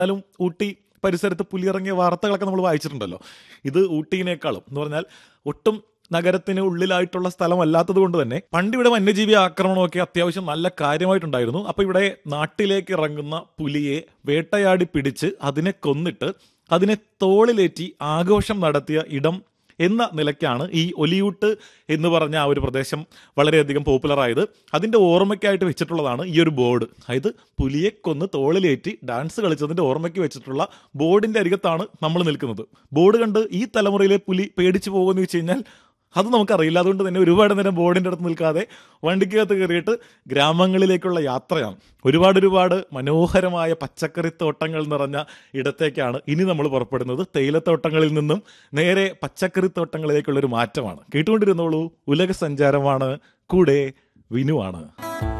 എന്നാലും ഊട്ടി പരിസരത്ത് പുലിയിറങ്ങിയ വാർത്തകളൊക്കെ നമ്മൾ വായിച്ചിട്ടുണ്ടല്ലോ ഇത് ഊട്ടിയിനേക്കാളും എന്ന് പറഞ്ഞാൽ ഒട്ടും നഗരത്തിന് ഉള്ളിലായിട്ടുള്ള സ്ഥലമല്ലാത്തത് കൊണ്ട് തന്നെ പണ്ട് ഇവിടെ വന്യജീവി ആക്രമണമൊക്കെ അത്യാവശ്യം നല്ല കാര്യമായിട്ടുണ്ടായിരുന്നു അപ്പൊ ഇവിടെ നാട്ടിലേക്ക് ഇറങ്ങുന്ന പുലിയെ വേട്ടയാടി പിടിച്ച് അതിനെ കൊന്നിട്ട് അതിനെ തോളിലേറ്റി ആഘോഷം നടത്തിയ ഇടം എന്ന നിലയ്ക്കാണ് ഈ ഒലിയൂട്ട് എന്ന് പറഞ്ഞ ആ ഒരു പ്രദേശം വളരെയധികം പോപ്പുലർ ആയത് അതിന്റെ ഓർമ്മയ്ക്കായിട്ട് വെച്ചിട്ടുള്ളതാണ് ഈ ഒരു ബോർഡ് അതായത് പുലിയെ കൊന്ന് തോളിലേറ്റി ഡാൻസ് കളിച്ചതിന്റെ ഓർമ്മയ്ക്ക് വെച്ചിട്ടുള്ള ബോർഡിന്റെ അരികത്താണ് നമ്മൾ നിൽക്കുന്നത് ബോർഡ് കണ്ട് ഈ തലമുറയിലെ പുലി പേടിച്ചു പോകുമെന്ന് വെച്ച് കഴിഞ്ഞാൽ അത് നമുക്കറിയില്ല അതുകൊണ്ട് തന്നെ ഒരുപാട് നേരം ബോർഡിന്റെ അടുത്ത് നിൽക്കാതെ വണ്ടിക്കകത്ത് കയറിയിട്ട് ഗ്രാമങ്ങളിലേക്കുള്ള യാത്രയാണ് ഒരുപാട് ഒരുപാട് മനോഹരമായ പച്ചക്കറിത്തോട്ടങ്ങൾ നിറഞ്ഞ ഇടത്തേക്കാണ് ഇനി നമ്മൾ പുറപ്പെടുന്നത് തേയിലത്തോട്ടങ്ങളിൽ നിന്നും നേരെ പച്ചക്കറിത്തോട്ടങ്ങളിലേക്കുള്ള ഒരു മാറ്റമാണ് കേട്ടുകൊണ്ടിരുന്നോളൂ ഉലക സഞ്ചാരമാണ് കൂടെ വിനുവാണ്